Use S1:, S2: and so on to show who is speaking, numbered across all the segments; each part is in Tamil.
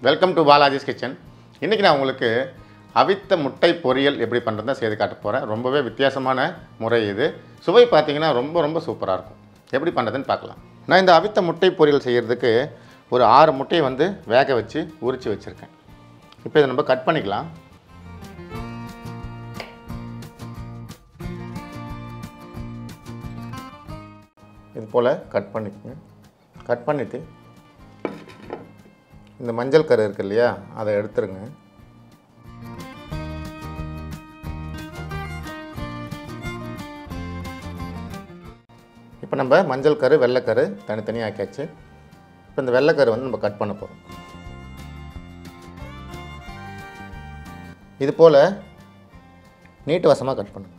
S1: வெல்கம் டு பாலாஜிஸ் கிச்சன் இன்றைக்கி நான் உங்களுக்கு அவித்த முட்டை பொரியல் எப்படி பண்ணுறதுன்னு செய்து காட்ட போகிறேன் ரொம்பவே வித்தியாசமான முறை இது சுவை பார்த்தீங்கன்னா ரொம்ப ரொம்ப சூப்பராக இருக்கும் எப்படி பண்ணுறதுன்னு பார்க்கலாம் நான் இந்த அவித்த முட்டை பொரியல் செய்கிறதுக்கு ஒரு ஆறு முட்டையை வந்து வேக வச்சு உரித்து வச்சுருக்கேன் இப்போ இதை நம்ம கட் பண்ணிக்கலாம் இது போல் கட் பண்ணிக்கோங்க கட் பண்ணிவிட்டு இந்த மஞ்சள் கரு இருக்கு இல்லையா அதை எடுத்துருங்க இப்போ நம்ம மஞ்சள் கரு வெள்ளைக்கரு தனித்தனியாக ஆக்கியாச்சு இப்போ இந்த வெள்ளைக்கரு வந்து நம்ம கட் பண்ண போகிறோம் இது போல் நீட்டு வசமாக கட் பண்ணுங்க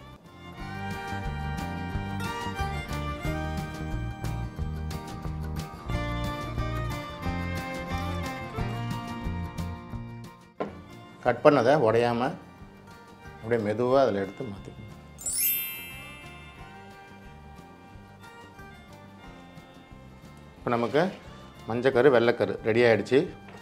S1: கட் பண்ணதை உடையாமல் அப்படியே மெதுவாக அதில் எடுத்து மாற்றிக்கணும் இப்போ நமக்கு மஞ்சக்கரு வெள்ளைக்கரு ரெடி ஆகிடுச்சு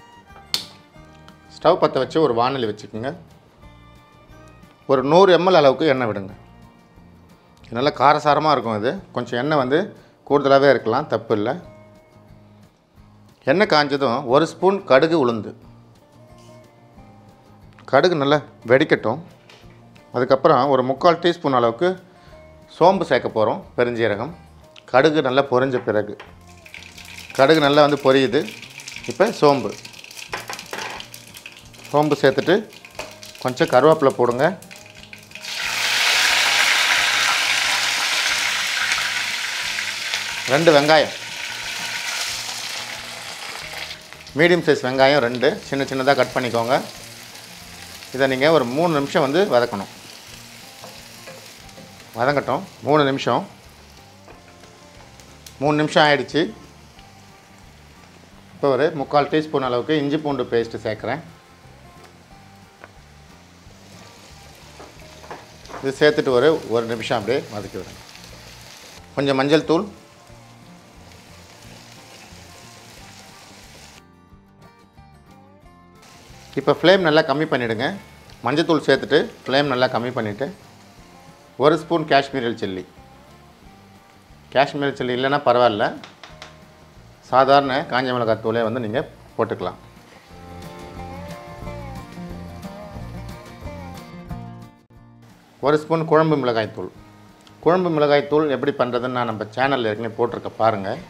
S1: ஸ்டவ் பற்ற வச்சு ஒரு வானொலி வச்சுக்கோங்க ஒரு நூறு எம்எல் அளவுக்கு எண்ணெய் விடுங்க இது நல்லா காரசாரமாக இருக்கும் இது கொஞ்சம் எண்ணெய் வந்து கூடுதலாகவே இருக்கலாம் தப்பு இல்லை எண்ணெய் காஞ்சதும் ஒரு ஸ்பூன் கடுகு உளுந்து கடுகு நல்லா வெடிக்கட்டும் அதுக்கப்புறம் ஒரு முக்கால் டீஸ்பூன் அளவுக்கு சோம்பு சேர்க்க போகிறோம் பெருஞ்சீரகம் கடுகு நல்லா பொரிஞ்ச பிறகு கடுகு நல்லா வந்து பொரியுது இப்போ சோம்பு சோம்பு சேர்த்துட்டு கொஞ்சம் கருவேப்பிலை போடுங்க ரெண்டு வெங்காயம் மீடியம் சைஸ் வெங்காயம் ரெண்டு சின்ன சின்னதாக கட் பண்ணிக்கோங்க இதை நீங்கள் ஒரு மூணு நிமிஷம் வந்து வதக்கணும் வதங்கட்டும் மூணு நிமிஷம் மூணு நிமிஷம் ஆயிடுச்சு இப்போ ஒரு முக்கால் டீஸ்பூன் அளவுக்கு இஞ்சி பூண்டு பேஸ்ட்டு சேர்க்குறேன் இது சேர்த்துட்டு ஒரு ஒரு நிமிஷம் அப்படியே வதக்கி விடுங்க கொஞ்சம் மஞ்சள் தூள் இப்போ ஃப்ளேம் நல்லா கம்மி பண்ணிவிடுங்க மஞ்சத்தூள் சேர்த்துட்டு ஃப்ளேம் நல்லா கம்மி பண்ணிவிட்டு ஒரு ஸ்பூன் காஷ்மீரியல் சில்லி காஷ்மீரி சில்லி இல்லைன்னா பரவாயில்ல சாதாரண காஞ்ச மிளகாய் தூளே வந்து நீங்கள் போட்டுக்கலாம் ஒரு ஸ்பூன் குழம்பு மிளகாய் தூள் குழம்பு மிளகாய் தூள் எப்படி பண்ணுறதுன்னு நான் நம்ம சேனலில் ஏற்கனவே போட்டிருக்க பாருங்கள்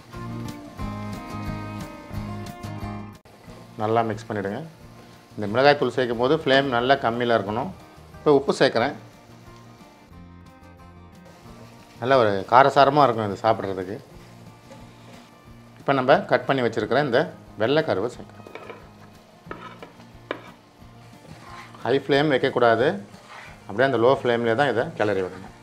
S1: நல்லா மிக்ஸ் பண்ணிவிடுங்க இந்த மிளகாய் தூள் சேர்க்கும் போது ஃப்ளேம் நல்லா கம்மியில் இருக்கணும் இப்போ உப்பு சேர்க்குறேன் நல்ல ஒரு காரசாரமாக இருக்கும் இது சாப்பிட்றதுக்கு இப்போ நம்ம கட் பண்ணி வச்சுருக்கிற இந்த வெள்ளை கருவை சேர்க்குறோம் ஹை ஃப்ளேம் வைக்கக்கூடாது அப்படியே அந்த லோ ஃப்ளேம்லேயே தான் இதை கிளறி விடணும்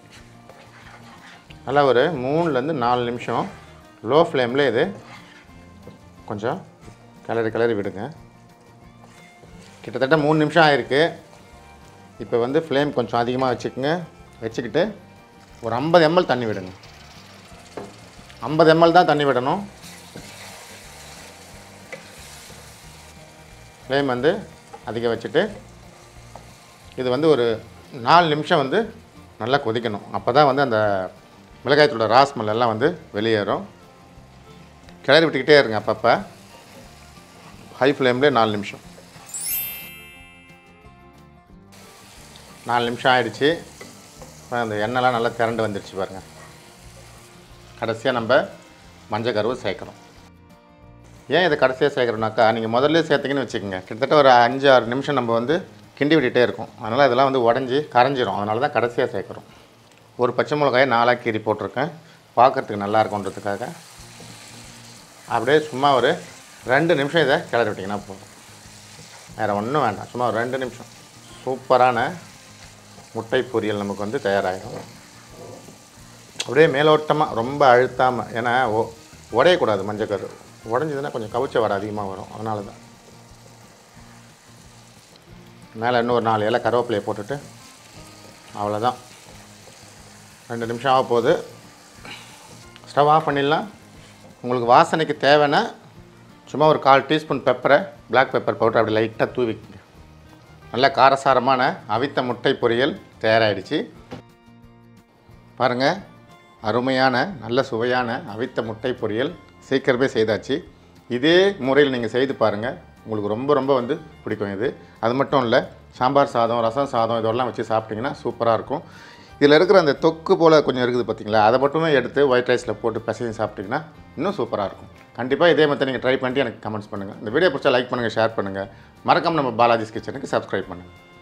S1: நல்லா ஒரு மூணுலேருந்து நாலு நிமிஷம் லோ ஃப்ளேமில் இது கொஞ்சம் கிளறி கிளறி விடுங்க கிட்டத்தட்ட மூணு நிமிஷம் ஆயிருக்கு இப்போ வந்து ஃப்ளேம் கொஞ்சம் அதிகமாக வச்சுக்கோங்க வச்சுக்கிட்டு ஒரு ஐம்பது எம்எல் தண்ணி விடுங்க ஐம்பது எம்எல் தான் தண்ணி விடணும் ஃப்ளேம் வந்து அதிகம் வச்சுட்டு இது வந்து ஒரு நாலு நிமிஷம் வந்து நல்லா கொதிக்கணும் அப்போ தான் வந்து அந்த மிளகாயத்தோட ராஸ்மல் எல்லாம் வந்து வெளியேறும் கிளறி விட்டுக்கிட்டே இருங்க அப்பப்போ ஹை ஃப்ளேம்லேயே நாலு நிமிஷம் நாலு நிமிஷம் ஆயிடுச்சு இப்போ அந்த எண்ணெய்லாம் நல்லா திரண்டு வந்துடுச்சு பாருங்கள் கடைசியாக நம்ம மஞ்சள் கருவை சேர்க்குறோம் ஏன் இதை கடைசியாக சேர்க்குறோம்னாக்கா நீங்கள் முதல்ல சேர்த்திங்கன்னு வச்சுக்கோங்க கிட்டத்தட்ட ஒரு அஞ்சு ஆறு நிமிஷம் நம்ம வந்து கிண்டி விட்டுட்டே இருக்கும் அதனால் இதெல்லாம் வந்து உடஞ்சி கரைஞ்சிரும் அதனால தான் கடைசியாக சேர்க்குறோம் ஒரு பச்சை மிளகாயை நாலாக கீரி போட்டிருக்கேன் பார்க்குறதுக்கு நல்லா இருக்குன்றதுக்காக அப்படியே சும்மா ஒரு ரெண்டு நிமிஷம் இதை கிளறி விட்டிங்கன்னா போதும் வேறு ஒன்றும் வேண்டாம் சும்மா ஒரு ரெண்டு நிமிஷம் சூப்பரான முட்டை பொரியல் நமக்கு வந்து தயாராகிடும் அப்படியே மேலோட்டமாக ரொம்ப அழுத்தாமல் ஏன்னா ஒ உடையக்கூடாது மஞ்சக்கரு உடஞ்சதுன்னா கொஞ்சம் கவுச்ச வடை அதிகமாக வரும் அதனால தான் மேலே இன்னும் ஒரு நாலு இலை கருவேப்பிலையை போட்டுட்டு அவ்வளோதான் ரெண்டு நிமிஷம் ஆக போகுது ஸ்டவ் ஆஃப் பண்ணிடலாம் உங்களுக்கு வாசனைக்கு தேவைன்னா சும்மா ஒரு கால் டீஸ்பூன் பெப்பரை Black பெப்பர் பவுடர் அப்படி லைட்டாக தூவிக்கங்க நல்ல காரசாரமான அவித்த முட்டை பொரியல் தயாராகிடுச்சு பாருங்கள் அருமையான நல்ல சுவையான அவித்த முட்டை பொரியல் சீக்கிரமே செய்தாச்சு இதே முறையில் நீங்கள் செய்து பாருங்கள் உங்களுக்கு ரொம்ப ரொம்ப வந்து பிடிக்கும் இது அது மட்டும் இல்லை சாம்பார் சாதம் ரசம் சாதம் இதெல்லாம் வச்சு சாப்பிட்டிங்கன்னா சூப்பராக இருக்கும் இதில் இருக்கிற அந்த தொக்கு போல் கொஞ்சம் இருக்குது பார்த்தீங்களா அதை மட்டுமே எடுத்து ஒயிட் ரைஸில் போட்டு பிசைஞ்சு சாப்பிட்டிங்கன்னா இன்னும் சூப்பராக இருக்கும் கண்டிப்பாக இதே மாதிரி நீங்கள் ட்ரை பண்ணிட்டு எனக்கு கமெண்ட்ஸ் பண்ணுங்கள் இந்த வீடியோ பிடிச்சா லைக் பண்ணுங்கள் ஷேர் பண்ணுங்கள் மறக்காம நம்ம பாலாஜிஸ் கிச்சனுக்கு சப்ஸ்கிரைப் பண்ணுங்கள்